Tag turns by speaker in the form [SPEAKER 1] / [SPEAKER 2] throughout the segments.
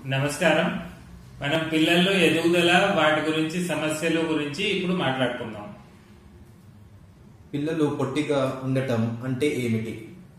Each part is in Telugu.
[SPEAKER 1] నమస్కారం మనం పిల్లల్లో ఎదుగుదల వాటి గురించి సమస్యల గురించి ఇప్పుడు మాట్లాడుకుందాం
[SPEAKER 2] పిల్లలు పొట్టిగా ఉండటం అంటే ఏమిటి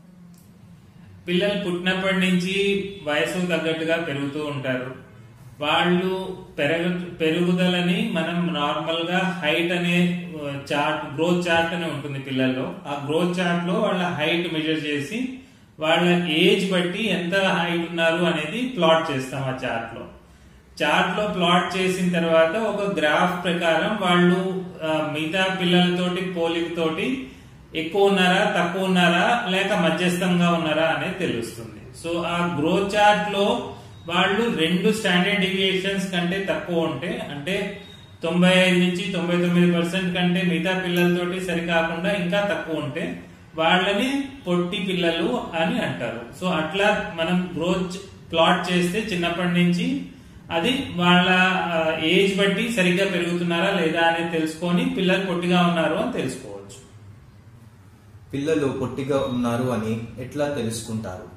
[SPEAKER 1] పిల్లలు పుట్టినప్పటి నుంచి వయసు తగ్గట్టుగా పెరుగుతూ ఉంటారు వాళ్ళు పెరగ పెరుగుదలని మనం నార్మల్ గా హైట్ అనే చార్ట్ గ్రోత్ చార్ట్ అని ఉంటుంది పిల్లల్లో ఆ గ్రోత్ చార్ట్ లో వాళ్ళ హైట్ మెజర్ చేసి వాళ్ళ ఏజ్ బట్టి ఎంత హైట్ ఉన్నారు అనేది ప్లాట్ చేస్తాం ఆ చార్ట్ లో చార్ట్ లో ప్లాట్ చేసిన తర్వాత ఒక గ్రాఫ్ ప్రకారం వాళ్ళు ఆ, మిగతా పిల్లలతోటి పోలికతోటి ఎక్కువ ఉన్నారా తక్కువ ఉన్నారా లేక మధ్యస్థంగా ఉన్నారా అనేది తెలుస్తుంది సో ఆ గ్రోత్ చార్ట్ లో వాళ్ళు రెండు స్టాండర్డ్ డివియేషన్స్ కంటే తక్కువ ఉంటే అంటే తొంభై ఐదు నుంచి తొంభై తొమ్మిది పర్సెంట్ కంటే మిగతా పిల్లలతోటి సరికాకుండా ఇంకా తక్కువ ఉంటే వాళ్ళని పొట్టి పిల్లలు అని అంటారు సో అట్లా మనం గ్రోత్ ప్లాట్ చేస్తే చిన్నప్పటి నుంచి అది వాళ్ళ ఏజ్ బట్టి సరిగ్గా పెరుగుతున్నారా లేదా అనేది తెలుసుకొని పిల్లలు పొట్టిగా ఉన్నారు అని తెలుసుకోవచ్చు
[SPEAKER 2] పిల్లలు పొట్టిగా ఉన్నారు అని ఎట్లా తెలుసుకుంటారు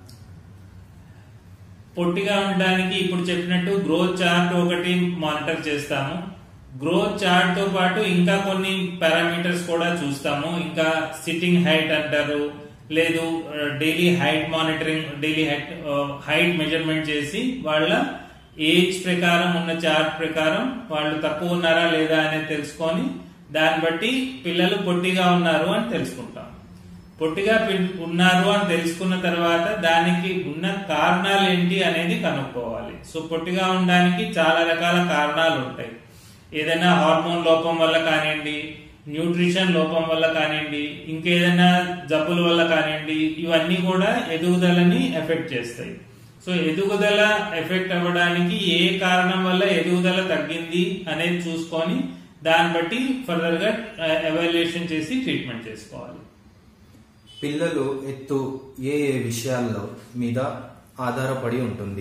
[SPEAKER 1] పొట్టిగా ఉండడానికి ఇప్పుడు చెప్పినట్టు గ్రోత్ చార్ట్ ఒకటి మానిటర్ చేస్తాము గ్రోత్ చార్ట్ తో పాటు ఇంకా కొన్ని పారామీటర్స్ కూడా చూస్తాము ఇంకా సిట్టింగ్ హైట్ అంటారు లేదు daily height monitoring daily height height measurement చేసి వాళ్ళ ఏజ్ ప్రకారం ఉన్న చార్ట్ ప్రకారం వాళ్ళు తక్కువ ఉన్నారా లేదా అనేది తెలుసుకొని దాన్ని బట్టి పిల్లలు పొట్టిగా ఉన్నారు అని తెలుసుకుంటాం పొట్టిగా పిల్- ఉన్నారు అని తెలుసుకున్న తర్వాత దానికి ఉన్న కారణాలు ఏంటి అనేది కనుక్కోవాలి సో పొట్టిగా ఉండడానికి చాలా రకాల కారణాలు ఉంటాయి ఏదైనా హార్మోన్ లోపం వల్ల కానివ్వండి న్యూట్రిషన్ లోపం వల్ల కానివ్వండి ఇంకేదైనా జబ్బుల వల్ల కానివ్వండి ఇవన్నీ కూడా ఎదుగుదలని ఎఫెక్ట్ చేస్తాయి సో ఎదుగుదల ఎఫెక్ట్ అవ్వడానికి ఏ కారణం వల్ల ఎదుగుదల తగ్గింది అనేది చూసుకొని దాన్ని బట్టి ఫర్దర్ గా ఎవాల్యుయేషన్ చేసి ట్రీట్మెంట్ చేసుకోవాలి
[SPEAKER 2] పిల్లలు ఎత్తు ఏ ఏ విషయాల్లో మీద ఆధారపడి ఉంటుంది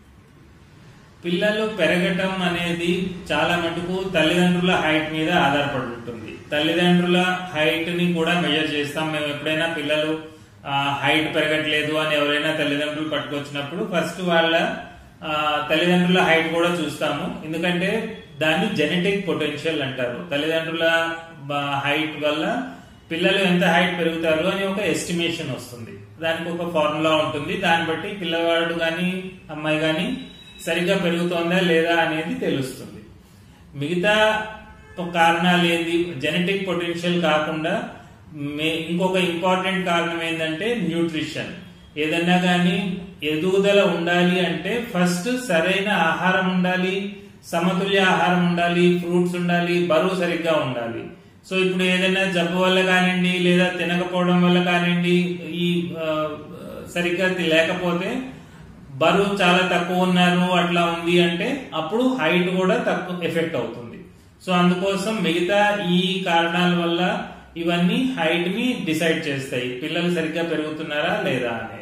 [SPEAKER 1] పిల్లలు పెరగటం అనేది చాలా మటుకు తల్లిదండ్రుల హైట్ మీద ఆధారపడి ఉంటుంది తల్లిదండ్రుల హైట్ ని కూడా మెజర్ చేస్తాం మేము ఎప్పుడైనా పిల్లలు హైట్ పెరగట్లేదు అని ఎవరైనా తల్లిదండ్రులు పట్టుకొచ్చినప్పుడు ఫస్ట్ వాళ్ళ ఆ, తల్లిదండ్రుల హైట్ కూడా చూస్తాము ఎందుకంటే దాన్ని జెనెటిక్ పొటెన్షియల్ అంటారు తల్లిదండ్రుల హైట్ వల్ల పిల్లలు ఎంత హైట్ పెరుగుతారు అని ఒక ఎస్టిమేషన్ వస్తుంది దానికి ఒక ఫార్ములా ఉంటుంది దాన్ని బట్టి పిల్లవాడు గాని అమ్మాయి గాని సరిగ్గా పెరుగుతోందా లేదా అనేది తెలుస్తుంది మిగతా కారణాలు ఏంది జెనెటిక్ పొటెన్షియల్ కాకుండా మే- ఇంకొక ఇంపార్టెంట్ కారణం ఏంటంటే న్యూట్రిషన్ ఏదన్నా కానీ ఎదుగుదల ఉండాలి అంటే ఫస్ట్ సరైన ఆహారం ఉండాలి సమతుల్య ఆహారం ఉండాలి ఫ్రూట్స్ ఉండాలి బరువు సరిగ్గా ఉండాలి సో ఇప్పుడు ఏదైనా జబ్బు వల్ల కానివ్వండి లేదా తినకపోవడం వల్ల కానివ్వండి ఈ ఆ, సరిగ్గా తి- లేకపోతే బరువు చాలా తక్కువ ఉన్నారు అట్లా ఉంది అంటే అప్పుడు హైట్ కూడా తక్కువ ఎఫెక్ట్ అవుతుంది సో అందుకోసం మిగతా ఈ కారణాల వల్ల ఇవన్నీ హైట్ ని డిసైడ్ చేస్తాయి పిల్లలు సరిగ్గా పెరుగుతున్నారా లేదా అనేది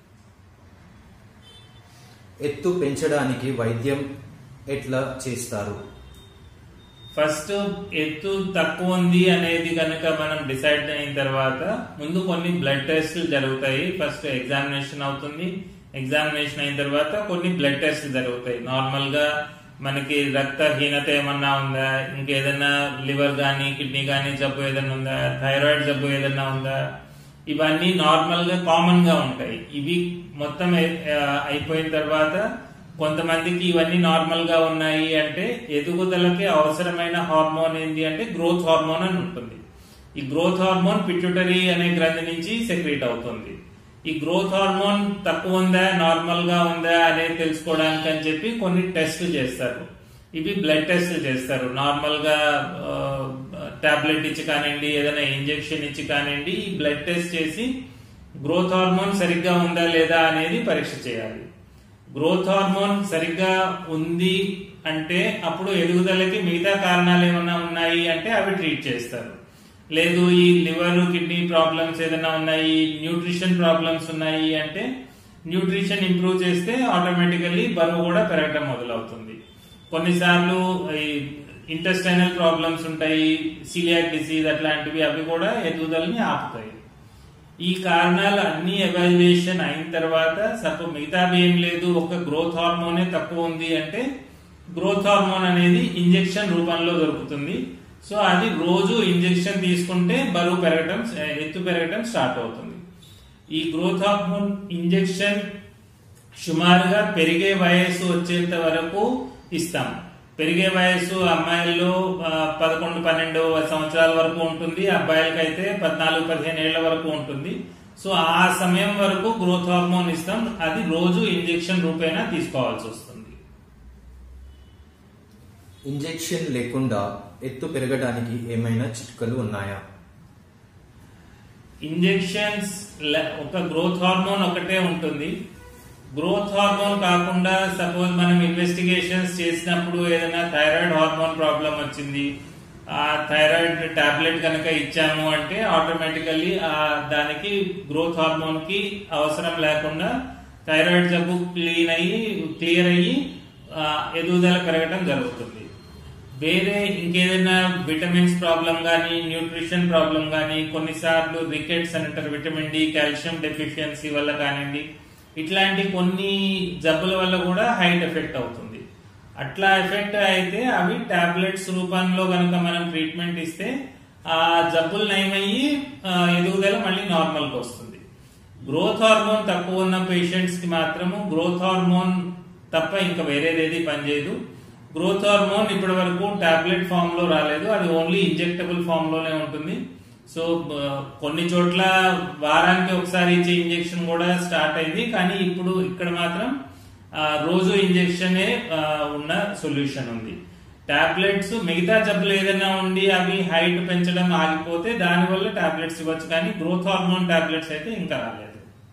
[SPEAKER 2] ఎత్తు పెంచడానికి వైద్యం ఎట్లా చేస్తారు
[SPEAKER 1] ఫస్ట్ ఎత్తు తక్కువ ఉంది అనేది కనుక మనం డిసైడ్ అయిన తర్వాత ముందు కొన్ని బ్లడ్ టెస్ట్లు జరుగుతాయి ఫస్ట్ ఎగ్జామినేషన్ అవుతుంది ఎగ్జామినేషన్ అయిన తర్వాత కొన్ని బ్లడ్ టెస్ట్లు జరుగుతాయి నార్మల్ గా మనకి రక్తహీనత ఏమన్నా ఉందా ఇంకేదైనా లివర్ గానీ కిడ్నీ గానీ జబ్బు ఏదైనా ఉందా థైరాయిడ్ జబ్బు ఏదైనా ఉందా ఇవన్నీ నార్మల్ గా కామన్ గా ఉంటాయి ఇవి మొత్తం అయి- ఆ, అయిపోయిన తర్వాత కొంతమందికి ఇవన్నీ నార్మల్ గా ఉన్నాయి అంటే ఎదుగుదలకి అవసరమైన హార్మోన్ ఏంటి అంటే గ్రోత్ హార్మోన్ అని ఉంటుంది ఈ గ్రోత్ హార్మోన్ పిట్యూటరీ అనే గ్రంథి నుంచి సెక్రేట్ అవుతుంది ఈ గ్రోత్ హార్మోన్ తక్కువ ఉందా నార్మల్ గా ఉందా అనేది తెలుసుకోవడానికి అని చెప్పి కొన్ని టెస్ట్లు చేస్తారు ఇవి బ్లడ్ టెస్ట్లు చేస్తారు నార్మల్ గా టాబ్లెట్ ఇచ్చి కానివ్వండి ఏదైనా ఇంజెక్షన్ ఇచ్చి కానివ్వండి ఈ బ్లడ్ టెస్ట్ చేసి గ్రోత్ హార్మోన్ సరిగ్గా ఉందా లేదా అనేది పరీక్ష చేయాలి గ్రోత్ హార్మోన్ సరిగ్గా ఉంది అంటే అప్పుడు ఎదుగుదలకి మిగతా కారణాలు ఏమన్నా ఉన్నాయి అంటే అవి ట్రీట్ చేస్తారు లేదు ఈ లివర్ కిడ్నీ ప్రాబ్లమ్స్ ఏదైనా ఉన్నాయి న్యూట్రిషన్ ప్రాబ్లమ్స్ ఉన్నాయి అంటే న్యూట్రిషన్ ఇంప్రూవ్ చేస్తే ఆటోమేటికల్లీ బరువు కూడా పెరగడం మొదలవుతుంది కొన్నిసార్లు ఈ ఇంటెస్టైనల్ ప్రాబ్లమ్స్ ఉంటాయి సిలియాక్ డిసీజ్ అట్లాంటివి అవి కూడా ఎదుగుదలని ఆపుతాయి ఈ కారణాలు అన్ని ఎవాల్యుయేషన్ అయిన తర్వాత సపోజ్ మిగతావి ఏం లేదు ఒక గ్రోత్ హార్మోనే తక్కువ ఉంది అంటే గ్రోత్ హార్మోన్ అనేది ఇంజెక్షన్ రూపంలో దొరుకుతుంది సో అది రోజు ఇంజెక్షన్ తీసుకుంటే బరువు పెరగటం ఎత్తు పెరగటం స్టార్ట్ అవుతుంది ఈ గ్రోత్ హార్మోన్ ఇంజెక్షన్ సుమారుగా పెరిగే వయస్సు వచ్చేంత వరకు ఇస్తాం పెరిగే వయస్సు అమ్మాయిల్లో ఆ, పదకొండు పన్నెండు సంవత్సరాల వరకు ఉంటుంది అబ్బాయిలకైతే పద్నాలుగు పదిహేను ఏళ్ల వరకు ఉంటుంది సో ఆ సమయం వరకు గ్రోత్ హార్మోన్ ఇస్తాం అది రోజు ఇంజెక్షన్ రూపేణా తీసుకోవాల్సి వస్తుంది
[SPEAKER 2] ఇంజెక్షన్ లేకుండా ఎత్తు పెరగడానికి ఏమైనా చిట్కలు ఉన్నాయా
[SPEAKER 1] ఇంజెక్షన్స్ ఒక గ్రోత్ హార్మోన్ ఒకటే ఉంటుంది గ్రోత్ హార్మోన్ కాకుండా సపోజ్ మనం ఇన్వెస్టిగేషన్స్ చేసినప్పుడు ఏదైనా థైరాయిడ్ హార్మోన్ ప్రాబ్లం వచ్చింది ఆ థైరాయిడ్ టాబ్లెట్ కనుక ఇచ్చాము అంటే ఆటోమేటికల్లీ ఆ దానికి గ్రోత్ హార్మోన్ కి అవసరం లేకుండా థైరాయిడ్ జబ్బు క్లీన్ అయ్యి క్లియర్ అయ్యి ఆ, ఎదుగుదల పెరగడం జరుగుతుంది వేరే ఇంకేదైనా విటమిన్స్ ప్రాబ్లం కానీ న్యూట్రిషన్ ప్రాబ్లం కానీ కొన్నిసార్లు రికెట్స్ అని అంటారు విటమిన్ డి కాల్షియం డెఫిషియన్సీ వల్ల కానివ్వండి ఇట్లాంటి కొన్ని జబ్బుల వల్ల కూడా హైట్ ఎఫెక్ట్ అవుతుంది అట్లా ఎఫెక్ట్ అయితే అవి టాబ్లెట్స్ రూపంలో కనుక మనం ట్రీట్మెంట్ ఇస్తే ఆ జబ్బులు నయమయ్యి ఆ, ఎదుగుదల మళ్ళీ నార్మల్ కి వస్తుంది గ్రోత్ హార్మోన్ తక్కువ ఉన్న పేషెంట్స్ కి మాత్రము గ్రోత్ హార్మోన్ తప్ప ఇంకా వేరేదేది పనిచేయదు గ్రోత్ హార్మోన్ ఇప్పటి వరకు టాబ్లెట్ ఫామ్ లో రాలేదు అది ఓన్లీ ఇంజెక్టబుల్ ఫామ్ లోనే ఉంటుంది సో బ- కొన్ని చోట్ల వారానికి ఒకసారి ఇచ్చే ఇంజెక్షన్ కూడా స్టార్ట్ అయింది కానీ ఇప్పుడు ఇక్కడ మాత్రం ఆ, రోజు ఇంజెక్షనే ఆ, ఉన్న సొల్యూషన్ ఉంది టాబ్లెట్స్ మిగతా జబ్బులు ఏదైనా ఉండి అవి హైట్ పెంచడం ఆగిపోతే దానివల్ల టాబ్లెట్స్ ఇవ్వచ్చు కానీ గ్రోత్ హార్మోన్ టాబ్లెట్స్ అయితే ఇంకా రాలేదు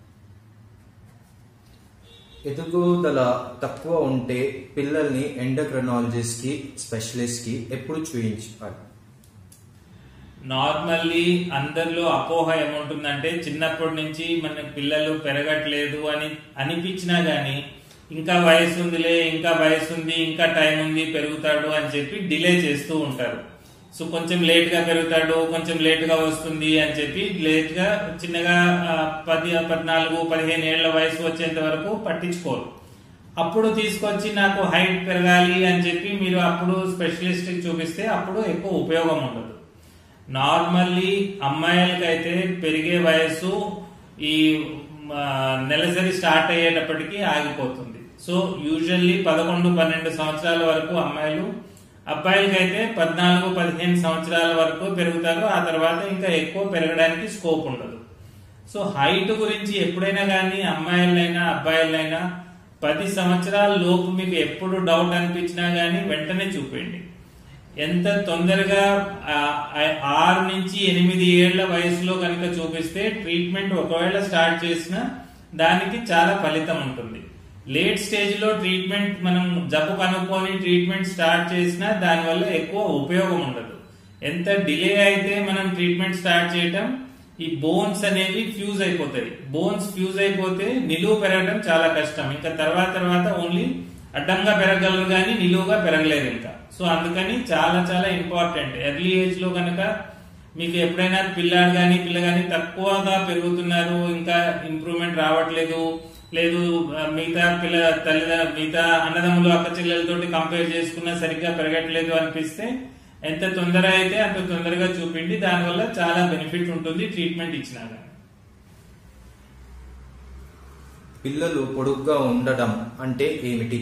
[SPEAKER 2] ఎదుగుదల తక్కువ ఉంటే పిల్లల్ని ఎండోక్రనాలజిస్ట్ కి స్పెషలిస్ట్ కి ఎప్పుడు చూయించాలి
[SPEAKER 1] నార్మల్లీ అందరిలో అపోహ ఏముంటుందంటే చిన్నప్పటి నుంచి మన పిల్లలు పెరగట్లేదు అని అనిపించినా గానీ ఇంకా వయసు ఉందిలే ఇంకా వయసు ఉంది ఇంకా టైం ఉంది పెరుగుతాడు అని చెప్పి డిలే చేస్తూ ఉంటారు సో కొంచెం లేట్ గా పెరుగుతాడు కొంచెం లేట్ గా వస్తుంది అని చెప్పి లేట్ గా చిన్నగా ఆ, పది పద్నాలుగు పదిహేను ఏళ్ల వయసు వచ్చేంత వరకు పట్టించుకోరు అప్పుడు తీసుకొచ్చి నాకు హైట్ పెరగాలి అని చెప్పి మీరు అప్పుడు స్పెషలిస్ట్ కి చూపిస్తే అప్పుడు ఎక్కువ ఉపయోగం ఉండదు నార్మల్లీ అమ్మాయిలకైతే పెరిగే వయస్సు ఈ ఆ, నెలసరి స్టార్ట్ అయ్యేటప్పటికి ఆగిపోతుంది సో యూజువల్లీ పదకొండు పన్నెండు సంవత్సరాల వరకు అమ్మాయిలు అబ్బాయిలకైతే పద్నాలుగు పదిహేను సంవత్సరాల వరకు పెరుగుతారు ఆ తర్వాత ఇంకా ఎక్కువ పెరగడానికి స్కోప్ ఉండదు సో హైట్ గురించి ఎప్పుడైనా కానీ అమ్మాయిలైనా అబ్బాయిలైనా పది సంవత్సరాల లోపు మీకు ఎప్పుడు డౌట్ అనిపించినా గానీ వెంటనే చూపండి ఎంత తొందరగా ఆ, ఆ, ఆరు నుంచి ఎనిమిది ఏళ్ల వయసులో కనుక చూపిస్తే ట్రీట్మెంట్ ఒకవేళ స్టార్ట్ చేసినా దానికి చాలా ఫలితం ఉంటుంది లేట్ స్టేజ్ లో ట్రీట్మెంట్ మనం జబ్బు కనుక్కొని ట్రీట్మెంట్ స్టార్ట్ చేసినా దానివల్ల ఎక్కువ ఉపయోగం ఉండదు ఎంత డిలే అయితే మనం ట్రీట్మెంట్ స్టార్ట్ చేయటం ఈ బోన్స్ అనేవి ఫ్యూజ్ అయిపోతాయి బోన్స్ ఫ్యూజ్ అయిపోతే నిలువు పెరగడం చాలా కష్టం ఇంకా తర్వాత తర్వాత ఓన్లీ అడ్డంగా పెరగలరు కానీ నిలువుగా పెరగలేరు ఇంకా సో అందుకని చాలా చాలా ఇంపార్టెంట్ ఎర్లీ ఏజ్ లో కనుక మీకు ఎప్పుడైనా పిల్లాడు కానీ పిల్ల కానీ తక్కువగా పెరుగుతున్నారు ఇంకా ఇంప్రూవ్మెంట్ రావట్లేదు లేదు ఆ, మిగతా పిల్ల తల్లిదండ్రులు మిగతా అన్నదమ్ములు అక్క చెల్లెలతోటి కంపేర్ చేసుకున్నా సరిగ్గా పెరగట్లేదు అనిపిస్తే ఎంత తొందర అయితే అంత తొందరగా చూపిండి దానివల్ల చాలా బెనిఫిట్ ఉంటుంది ట్రీట్మెంట్ ఇచ్చినా కానీ
[SPEAKER 2] పిల్లలు పొడుగ్గా ఉండడం అంటే ఏమిటి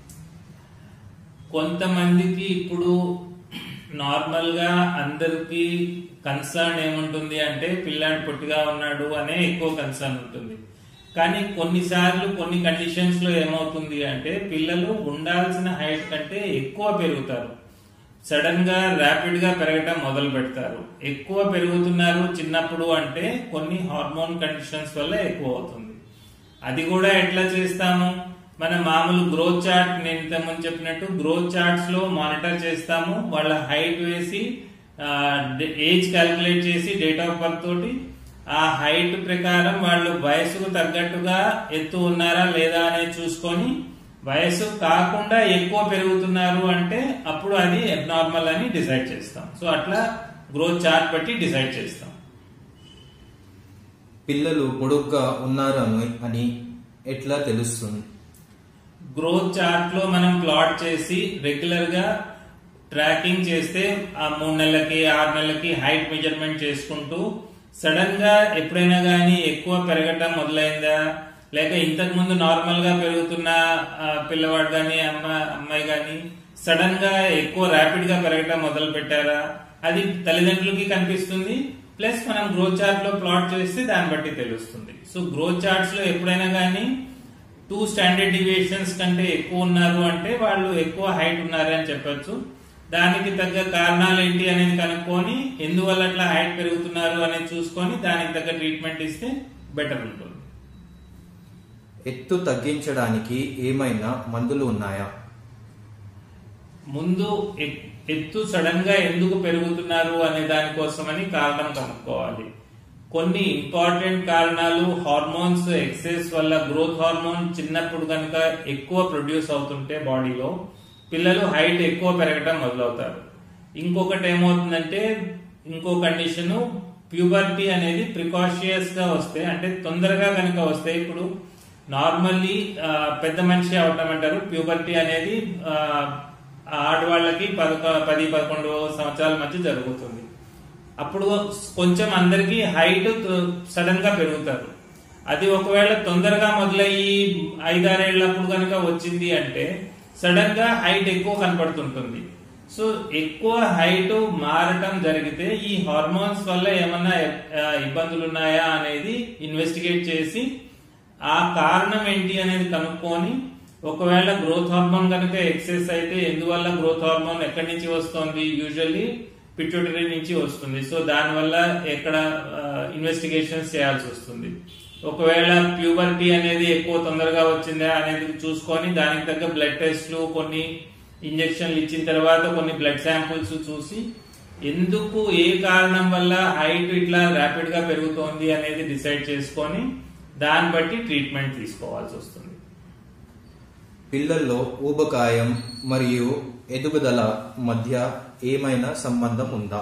[SPEAKER 1] కొంతమందికి ఇప్పుడు నార్మల్ గా అందరికి కన్సర్న్ ఏముంటుంది అంటే పిల్లాడు పొట్టిగా ఉన్నాడు అనే ఎక్కువ కన్సర్న్ ఉంటుంది కానీ కొన్నిసార్లు కొన్ని కండిషన్స్ లో ఏమవుతుంది అంటే పిల్లలు ఉండాల్సిన హైట్ కంటే ఎక్కువ పెరుగుతారు సడన్ గా ర్యాపిడ్ గా పెరగటం మొదలు పెడతారు ఎక్కువ పెరుగుతున్నారు చిన్నప్పుడు అంటే కొన్ని హార్మోన్ కండిషన్స్ వల్ల ఎక్కువ అవుతుంది అది కూడా ఎట్లా చేస్తాము మన మామూలు గ్రోత్ చార్ట్ నేను ఇంతకుముందు చెప్పినట్టు గ్రోత్ చార్ట్స్ లో మానిటర్ చేస్తాము వాళ్ళ హైట్ వేసి ఏజ్ క్యాలిక్యులేట్ చేసి డేట్ ఆఫ్ బర్త్ తోటి ఆ హైట్ ప్రకారం వాళ్ళు వయసుకు తగ్గట్టుగా ఎత్తు ఉన్నారా లేదా అనేది చూసుకొని వయసు కాకుండా ఎక్కువ పెరుగుతున్నారు అంటే అప్పుడు అది అబ్నార్మల్ అని డిసైడ్ చేస్తాం సో అట్లా గ్రోత్ చార్ట్ బట్టి డిసైడ్ చేస్తాం
[SPEAKER 2] పిల్లలు పొడుగ్గా ఉన్నారని అని ఎట్లా తెలుస్తుంది
[SPEAKER 1] గ్రోత్ చార్ట్ లో మనం ప్లాట్ చేసి రెగ్యులర్ గా ట్రాకింగ్ చేస్తే ఆ మూడు నెలలకి ఆరు నెలలకి హైట్ మెజర్మెంట్ చేసుకుంటూ సడన్ గా ఎప్పుడైనా గానీ ఎక్కువ పెరగటం మొదలైందా లేక ఇంతకు ముందు నార్మల్ గా పెరుగుతున్న ఆ, పిల్లవాడు గాని అమ్మ అమ్మాయి గాని సడన్ గా ఎక్కువ ర్యాపిడ్ గా పెరగటం మొదలు పెట్టారా అది తల్లిదండ్రులకి కనిపిస్తుంది ప్లస్ మనం గ్రోత్ చార్ట్ లో ప్లాట్ చేస్తే దాన్ని బట్టి తెలుస్తుంది సో గ్రోత్ చార్ట్స్ లో ఎప్పుడైనా గానీ టూ స్టాండర్డ్ డివియేషన్స్ కంటే ఎక్కువ ఉన్నారు అంటే వాళ్ళు ఎక్కువ హైట్ ఉన్నారు అని చెప్పొచ్చు దానికి తగ్గ కారణాలు ఏంటి అనేది కనుక్కొని ఎందువల్ల అట్లా హైట్ పెరుగుతున్నారు అనేది చూసుకొని దానికి తగ్గ ట్రీట్మెంట్ ఇస్తే బెటర్ ఉంటుంది
[SPEAKER 2] ఎత్తు తగ్గించడానికి ఏమైనా మందులు ఉన్నాయా
[SPEAKER 1] ముందు ఎ- ఎత్తు సడన్ గా ఎందుకు పెరుగుతున్నారు అనే దానికోసమని కారణం కనుక్కోవాలి కొన్ని ఇంపార్టెంట్ కారణాలు హార్మోన్స్ ఎక్సెస్ వల్ల గ్రోత్ హార్మోన్ చిన్నప్పుడు కనుక ఎక్కువ ప్రొడ్యూస్ అవుతుంటే బాడీలో పిల్లలు హైట్ ఎక్కువ పెరగటం మొదలవుతారు ఇంకొకటి ఏమవుతుందంటే ఇంకో కండిషన్ ప్యూబర్టీ అనేది ప్రికాషియస్ గా వస్తే అంటే తొందరగా కనుక వస్తే ఇప్పుడు నార్మల్లీ పెద్ద మనిషి అవటం అంటారు ప్యూబర్టీ అనేది ఆ, ఆడవాళ్ళకి పదకొ పది పదకొండు సంవత్సరాల మధ్య జరుగుతుంది అప్పుడు కొంచెం అందరికి హైట్ సడన్ గా పెరుగుతారు అది ఒకవేళ తొందరగా మొదలయ్యి ఐదారేళ్లప్పుడు కనుక వచ్చింది అంటే సడన్ గా హైట్ ఎక్కువ కనపడుతుంటుంది సో ఎక్కువ హైట్ మారటం జరిగితే ఈ హార్మోన్స్ వల్ల ఏమన్నా ఆ, ఇబ్బందులు ఉన్నాయా అనేది ఇన్వెస్టిగేట్ చేసి ఆ కారణం ఏంటి అనేది కనుక్కొని ఒకవేళ గ్రోత్ హార్మోన్ కనుక ఎక్సెస్ అయితే ఎందువల్ల గ్రోత్ హార్మోన్ ఎక్కడి నుంచి వస్తుంది యూజువల్లీ పిట్యూటరీ నుంచి వస్తుంది సో దానివల్ల ఎక్కడ ఇన్వెస్టిగేషన్స్ చేయాల్సి వస్తుంది ఒకవేళ ప్యూబర్టీ అనేది ఎక్కువ తొందరగా వచ్చిందా అనేది చూసుకొని దానికి తగ్గ బ్లడ్ టెస్ట్లు కొన్ని ఇంజెక్షన్లు ఇచ్చిన తర్వాత కొన్ని బ్లడ్ శాంపుల్స్ చూసి ఎందుకు ఏ కారణం వల్ల హైట్ ఇట్లా ర్యాపిడ్ గా పెరుగుతోంది అనేది డిసైడ్ చేసుకొని దాన్ని బట్టి ట్రీట్మెంట్ తీసుకోవాల్సి వస్తుంది
[SPEAKER 2] పిల్లల్లో ఊబకాయం మరియు ఎదుగుదల మధ్య ఏమైనా సంబంధం ఉందా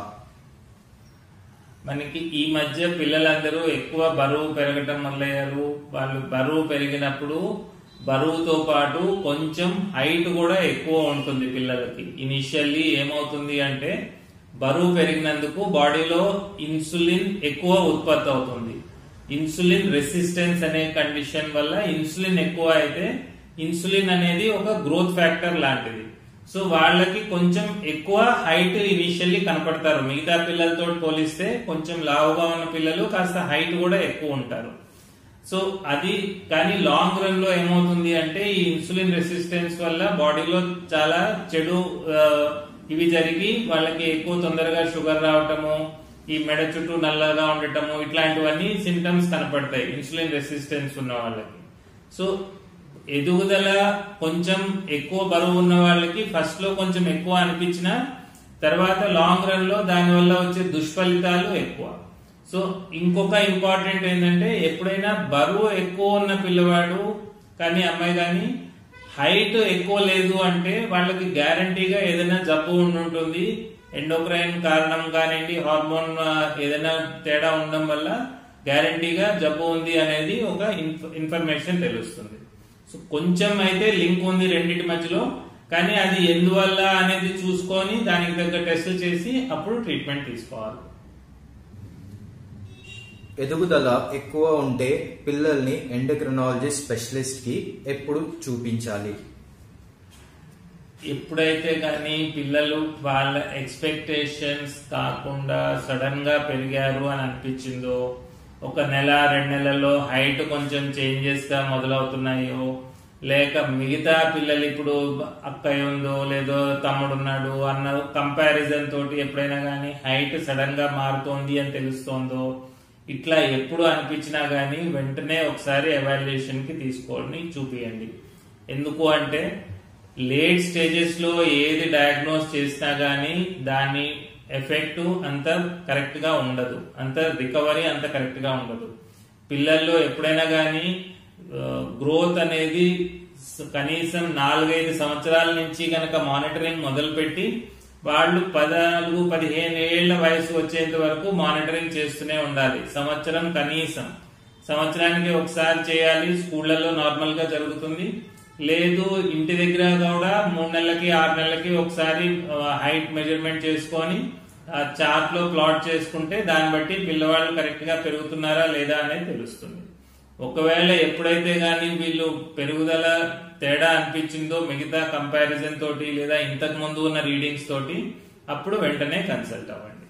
[SPEAKER 1] మనకి ఈ మధ్య పిల్లలందరూ ఎక్కువ బరువు పెరగటం మొదలయ్యారు వాళ్ళు బరువు పెరిగినప్పుడు బరువుతో పాటు కొంచెం హైట్ కూడా ఎక్కువ ఉంటుంది పిల్లలకి ఇనిషియల్లీ ఏమవుతుంది అంటే బరువు పెరిగినందుకు బాడీలో ఇన్సులిన్ ఎక్కువ ఉత్పత్తి అవుతుంది ఇన్సులిన్ రెసిస్టెన్స్ అనే కండిషన్ వల్ల ఇన్సులిన్ ఎక్కువ అయితే ఇన్సులిన్ అనేది ఒక గ్రోత్ ఫ్యాక్టర్ లాంటిది సో వాళ్ళకి కొంచెం ఎక్కువ హైట్ ఇనిషియల్లీ కనపడతారు మిగతా పిల్లలతో పోలిస్తే కొంచెం లావుగా ఉన్న పిల్లలు కాస్త హైట్ కూడా ఎక్కువ ఉంటారు సో అది కానీ లాంగ్ రన్ లో ఏమవుతుంది అంటే ఈ ఇన్సులిన్ రెసిస్టెన్స్ వల్ల బాడీలో చాలా చెడు ఆ, ఇవి జరిగి వాళ్ళకి ఎక్కువ తొందరగా షుగర్ రావటము ఈ మెడ చుట్టూ నల్లగా ఉండటము ఇట్లాంటివన్నీ సిమ్టమ్స్ కనపడతాయి ఇన్సులిన్ రెసిస్టెన్స్ ఉన్న వాళ్ళకి సో ఎదుగుదల కొంచెం ఎక్కువ బరువు ఉన్న వాళ్ళకి ఫస్ట్ లో కొంచెం ఎక్కువ అనిపించిన తర్వాత లాంగ్ రన్ లో దాని వల్ల వచ్చే దుష్ఫలితాలు ఎక్కువ సో ఇంకొక ఇంపార్టెంట్ ఏంటంటే ఎప్పుడైనా బరువు ఎక్కువ ఉన్న పిల్లవాడు కానీ అమ్మాయి కానీ హైట్ ఎక్కువ లేదు అంటే వాళ్ళకి గ్యారంటీగా ఏదైనా జబ్బు ఉండుంటుంది ఎండోక్రైన్ కారణం కానివ్వండి హార్మోన్ ఆ, ఏదైనా తేడా ఉండడం వల్ల గ్యారంటీగా జబ్బు ఉంది అనేది ఒక ఇన్ఫ- ఇన్ఫర్మేషన్ తెలుస్తుంది సో కొంచెం అయితే లింక్ ఉంది రెండింటి మధ్యలో కానీ అది ఎందువల్ల అనేది చూసుకొని దానికి తగ్గ టెస్ట్ చేసి అప్పుడు ట్రీట్మెంట్ తీసుకోవాలి
[SPEAKER 2] ఎదుగుదల ఎక్కువ ఉంటే పిల్లల్ని ఎండోక్రినాలజీ స్పెషలిస్ట్ కి ఎప్పుడు చూపించాలి
[SPEAKER 1] ఎప్పుడైతే కానీ పిల్లలు వాళ్ళ ఎక్స్పెక్టేషన్స్ కాకుండా సడన్ గా పెరిగారు అని అనిపించిందో ఒక నెల రెండు నెలల్లో హైట్ కొంచెం చేంజెస్ గా మొదలవుతున్నాయో లేక మిగతా పిల్లలు ఇప్పుడు అక్కయ్య ఉందో లేదో తమ్ముడు ఉన్నాడు అన్న కంపారిజన్ తోటి ఎప్పుడైనా కానీ హైట్ సడన్ గా మారుతోంది అని తెలుస్తోందో ఇట్లా ఎప్పుడు అనిపించినా గానీ వెంటనే ఒకసారి ఎవాల్యుయేషన్ కి తీసుకొని చూపియండి ఎందుకు అంటే లేట్ స్టేజెస్ లో ఏది డయాగ్నోస్ చేసినా గానీ దాని ఎఫెక్ట్ అంత కరెక్ట్ గా ఉండదు అంత రికవరీ అంత కరెక్ట్ గా ఉండదు పిల్లల్లో ఎప్పుడైనా గానీ గ్రోత్ అనేది స- కనీసం నాలుగైదు సంవత్సరాల నుంచి గనక మానిటరింగ్ మొదలుపెట్టి వాళ్ళు పద్నాలుగు పదిహేను ఏళ్ల వయసు వచ్చేంత వరకు మానిటరింగ్ చేస్తూనే ఉండాలి సంవత్సరం కనీసం సంవత్సరానికి ఒకసారి చేయాలి స్కూళ్లలో నార్మల్ గా జరుగుతుంది లేదు ఇంటి దగ్గర కూడా మూడు నెలలకి ఆరు నెలలకి ఒకసారి హైట్ మెజర్మెంట్ చేసుకొని చార్ట్ లో ప్లాట్ చేసుకుంటే దాన్ని బట్టి పిల్లవాళ్ళు కరెక్ట్ గా పెరుగుతున్నారా లేదా అనేది తెలుస్తుంది ఒకవేళ ఎప్పుడైతే గానీ వీళ్ళు పెరుగుదల తేడా అనిపించిందో మిగతా కంపారిజన్ తోటి లేదా ఇంతకు ముందు ఉన్న రీడింగ్స్ తోటి అప్పుడు వెంటనే కన్సల్ట్ అవ్వండి